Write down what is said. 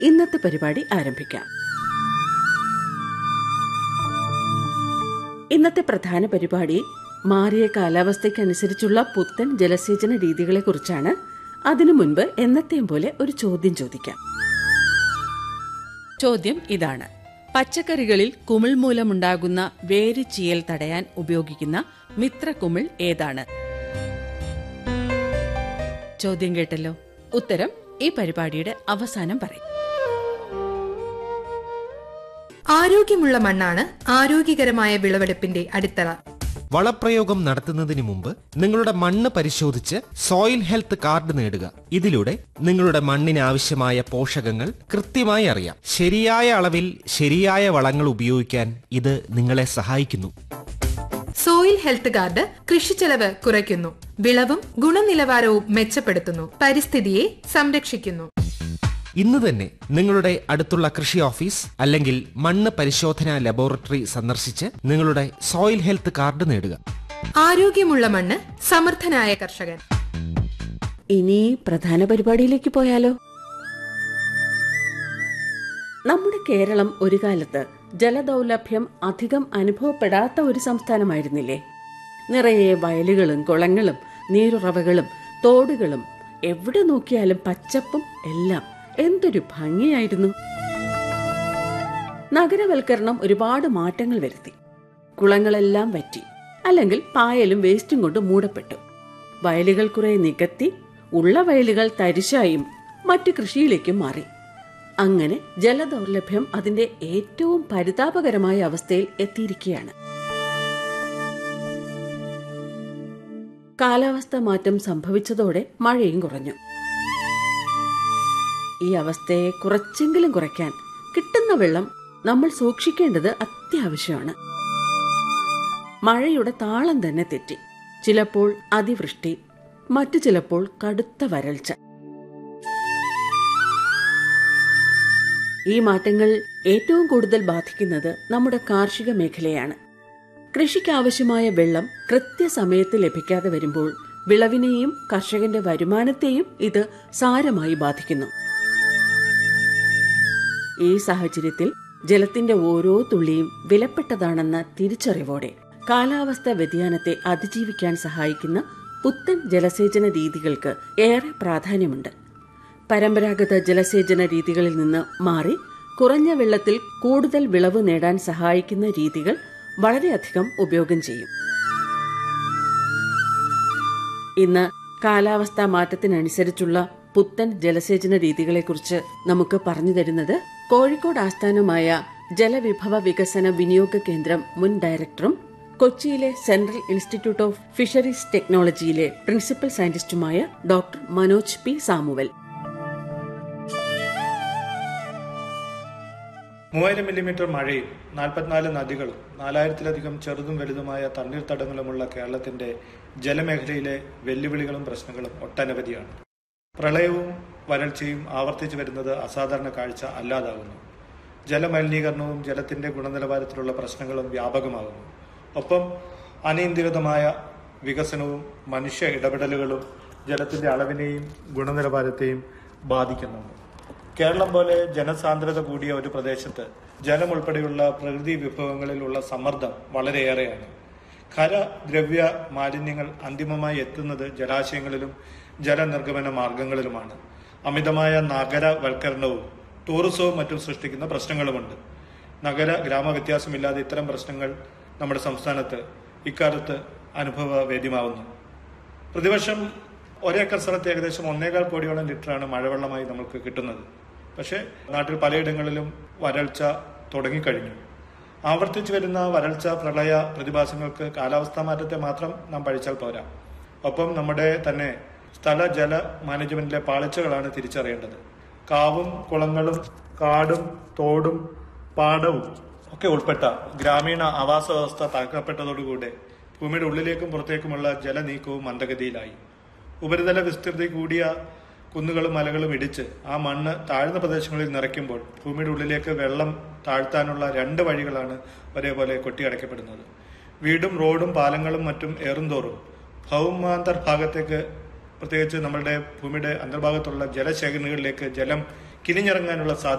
ഇന്നത്തെ പരിപാടി ആരംഭിക്കാം ഇന്നത്തെ പ്രധാന പരിപാടി മാറിയ കാലാവസ്ഥയ്ക്കനുസരിച്ചുള്ള പുത്തൻ ജലസേചന രീതികളെക്കുറിച്ചാണ് അതിനു മുൻപ് എന്നത്തെയും പോലെ ഒരു ചോദ്യം ചോദിക്കാം ചോദ്യം ഇതാണ് പച്ചക്കറികളിൽ കുമിൾ മൂലമുണ്ടാകുന്ന വേര് ചീയൽ തടയാൻ ഉപയോഗിക്കുന്ന മിത്രകുമിൾ ഏതാണ് ചോദ്യം കേട്ടല്ലോ ഉത്തരം ഈ പരിപാടിയുടെ അവസാനം പറയും ആരോഗ്യമുള്ള മണ്ണാണ് ആരോഗ്യകരമായ വിളവെടുപ്പിന്റെ അടിത്തറ വളപ്രയോഗം നടത്തുന്നതിന് മുമ്പ് നിങ്ങളുടെ മണ്ണ് പരിശോധിച്ച് സോയിൽ ഹെൽത്ത് കാർഡ് നേടുക ഇതിലൂടെ നിങ്ങളുടെ മണ്ണിന് ആവശ്യമായ പോഷകങ്ങൾ കൃത്യമായി അറിയാം ശരിയായ അളവിൽ ശരിയായ വളങ്ങൾ ഉപയോഗിക്കാൻ ഇത് നിങ്ങളെ സഹായിക്കുന്നു സോയിൽ ഹെൽത്ത് കാർഡ് കൃഷിച്ചെലവ് കുറയ്ക്കുന്നു വിളവും ഗുണനിലവാരവും മെച്ചപ്പെടുത്തുന്നു പരിസ്ഥിതിയെ സംരക്ഷിക്കുന്നു ഇന്ന് തന്നെ നിങ്ങളുടെ അടുത്തുള്ള കൃഷി ഓഫീസ് അല്ലെങ്കിൽ മണ്ണ് പരിശോധനാ ലബോറട്ടറി സന്ദർശിച്ച് നിങ്ങളുടെ സോയിൽ ഹെൽത്ത് കാർഡ് നേടുക ആരോഗ്യമുള്ള മണ്ണ് സമർത്ഥനായ കർഷകൻ ഇനി പ്രധാന പരിപാടിയിലേക്ക് പോയാലോ നമ്മുടെ കേരളം ഒരു കാലത്ത് ജലദൗർലഭ്യം അധികം അനുഭവപ്പെടാത്ത ഒരു സംസ്ഥാനമായിരുന്നില്ലേ നിറയെ വയലുകളും കുളങ്ങളും നീരുറവകളും തോടുകളും എവിടെ നോക്കിയാലും പച്ചപ്പും എല്ലാം എന്തൊരു ഭംഗിയായിരുന്നു നഗരവൽക്കരണം ഒരുപാട് മാറ്റങ്ങൾ വരുത്തി കുളങ്ങളെല്ലാം വറ്റി അല്ലെങ്കിൽ പായലും വേസ്റ്റും കൊണ്ട് മൂടപ്പെട്ടു വയലുകൾ കുറെ നികത്തി ഉള്ള വയലുകൾ തരിശായും മറ്റു കൃഷിയിലേക്കും മാറി അങ്ങനെ ജലദൗർലഭ്യം അതിന്റെ ഏറ്റവും പരിതാപകരമായ അവസ്ഥയിൽ എത്തിയിരിക്കുകയാണ് കാലാവസ്ഥ മാറ്റം സംഭവിച്ചതോടെ മഴയും കുറഞ്ഞു ഈ അവസ്ഥയെ കുറച്ചെങ്കിലും കുറയ്ക്കാൻ കിട്ടുന്ന വെള്ളം നമ്മൾ സൂക്ഷിക്കേണ്ടത് അത്യാവശ്യമാണ് മഴയുടെ താളം തന്നെ തെറ്റി ചിലപ്പോൾ അതിവൃഷ്ടി മറ്റു ചിലപ്പോൾ കടുത്ത വരൾച്ച ഈ മാറ്റങ്ങൾ ഏറ്റവും കൂടുതൽ ബാധിക്കുന്നത് നമ്മുടെ കാർഷിക മേഖലയാണ് കൃഷിക്കാവശ്യമായ വെള്ളം കൃത്യസമയത്ത് ലഭിക്കാതെ വരുമ്പോൾ വിളവിനെയും കർഷകന്റെ വരുമാനത്തെയും ഇത് സാരമായി ബാധിക്കുന്നു ഈ സാഹചര്യത്തിൽ ജലത്തിന്റെ ഓരോ തുള്ളിയും വിലപ്പെട്ടതാണെന്ന തിരിച്ചറിവോടെ കാലാവസ്ഥ വ്യതിയാനത്തെ അതിജീവിക്കാൻ സഹായിക്കുന്ന പുത്തൻ ജലസേചന രീതികൾക്ക് ഏറെ പ്രാധാന്യമുണ്ട് പരമ്പരാഗത ജലസേചന രീതികളിൽ നിന്ന് മാറി കുറഞ്ഞ വെള്ളത്തിൽ കൂടുതൽ വിളവ് നേടാൻ സഹായിക്കുന്ന രീതികൾ വളരെയധികം ഉപയോഗം ചെയ്യും ഇന്ന് കാലാവസ്ഥാ മാറ്റത്തിനനുസരിച്ചുള്ള പുത്തൻ ജലസേചന രീതികളെക്കുറിച്ച് നമുക്ക് പറഞ്ഞു തരുന്നത് കോഴിക്കോട് ആസ്ഥാനമായ ജലവിഭവ വികസന വിനിയോഗ കേന്ദ്രം മുൻ ഡയറക്ടറും കൊച്ചിയിലെ സെൻട്രൽ ഇൻസ്റ്റിറ്റ്യൂട്ട് ഓഫ് ഫിഷറീസ് ടെക്നോളജിയിലെ പ്രിൻസിപ്പൽ സയന്റിസ്റ്റുമായ ഡോക്ടർ മനോജ് പി സാമുവൽ മൂവായിരം മില്ലിമീറ്റർ മഴയും നാൽപ്പത്തിനാല് നദികളും നാലായിരത്തിലധികം ചെറുതും വലുതുമായ തണ്ണീർത്തടങ്ങളുമുള്ള കേരളത്തിന്റെ ജലമേഖലയിലെ വെല്ലുവിളികളും പ്രശ്നങ്ങളും ഒട്ടനവധിയാണ് പ്രളയവും വരൾച്ചയും ആവർത്തിച്ചു വരുന്നത് അസാധാരണ കാഴ്ച അല്ലാതാകുന്നു ജലമലിനീകരണവും ജലത്തിന്റെ ഗുണനിലവാരത്തിലുള്ള പ്രശ്നങ്ങളും വ്യാപകമാകുന്നു ഒപ്പം അനിയന്ത്രിതമായ വികസനവും മനുഷ്യ ഇടപെടലുകളും ജലത്തിന്റെ അളവിനെയും ഗുണനിലവാരത്തെയും ബാധിക്കുന്നുണ്ട് കേരളം പോലെ ജനസാന്ദ്രത കൂടിയ ഒരു പ്രദേശത്ത് ജലം ഉൾപ്പെടെയുള്ള പ്രകൃതി വിഭവങ്ങളിലുള്ള സമ്മർദ്ദം വളരെയേറെയാണ് ഖര ദ്രവ്യ മാലിന്യങ്ങൾ അന്തിമമായി എത്തുന്നത് ജലാശയങ്ങളിലും ജലനിർഗമന മാർഗങ്ങളിലുമാണ് അമിതമായ നഗരവൽക്കരണവും ടൂറിസവും മറ്റും സൃഷ്ടിക്കുന്ന പ്രശ്നങ്ങളുമുണ്ട് നഗര ഗ്രാമ വ്യത്യാസമില്ലാതെ ഇത്തരം പ്രശ്നങ്ങൾ നമ്മുടെ സംസ്ഥാനത്ത് ഇക്കാലത്ത് അനുഭവവേദ്യമാവുന്നു പ്രതിവർഷം ഒരേക്കർ സ്ഥലത്ത് ഏകദേശം ഒന്നേകാൽ കോടിയോളം ലിറ്ററാണ് മഴവെള്ളമായി നമുക്ക് കിട്ടുന്നത് പക്ഷേ നാട്ടിൽ പലയിടങ്ങളിലും വരൾച്ച തുടങ്ങിക്കഴിഞ്ഞു ആവർത്തിച്ചു വരുന്ന വരൾച്ച പ്രളയ പ്രതിഭാസങ്ങൾക്ക് കാലാവസ്ഥാ മാറ്റത്തെ മാത്രം നാം പഴിച്ചാൽ പോരാ ഒപ്പം നമ്മുടെ തന്നെ സ്ഥല ജല മാനേജ്മെന്റിലെ പാളിച്ചകളാണ് തിരിച്ചറിയേണ്ടത് കാവും കുളങ്ങളും കാടും തോടും പാടവും ഒക്കെ ഉൾപ്പെട്ട ഗ്രാമീണ ആവാസ വ്യവസ്ഥ തകർക്കപ്പെട്ടതോടുകൂടെ ഭൂമിയുടെ ഉള്ളിലേക്കും പുറത്തേക്കുമുള്ള ജലനീക്കവും മന്ദഗതിയിലായി ഉപരിതല വിസ്തൃതി കൂടിയ കുന്നുകളും മലകളും ഇടിച്ച് ആ മണ്ണ് താഴ്ന്ന പ്രദേശങ്ങളിൽ നിറയ്ക്കുമ്പോൾ ഭൂമിയുടെ ഉള്ളിലേക്ക് വെള്ളം താഴ്ത്താനുള്ള രണ്ട് വഴികളാണ് ഒരേപോലെ കൊട്ടിയടയ്ക്കപ്പെടുന്നത് വീടും റോഡും പാലങ്ങളും മറ്റും ഏറുംതോറും ഭൗമാന്തർ ഭാഗത്തേക്ക് പ്രത്യേകിച്ച് നമ്മളുടെ ഭൂമിയുടെ അന്തർഭാഗത്തുള്ള ജലശേഖരണികളിലേക്ക് ജലം കിനിഞ്ഞിറങ്ങാനുള്ള സാധ്യത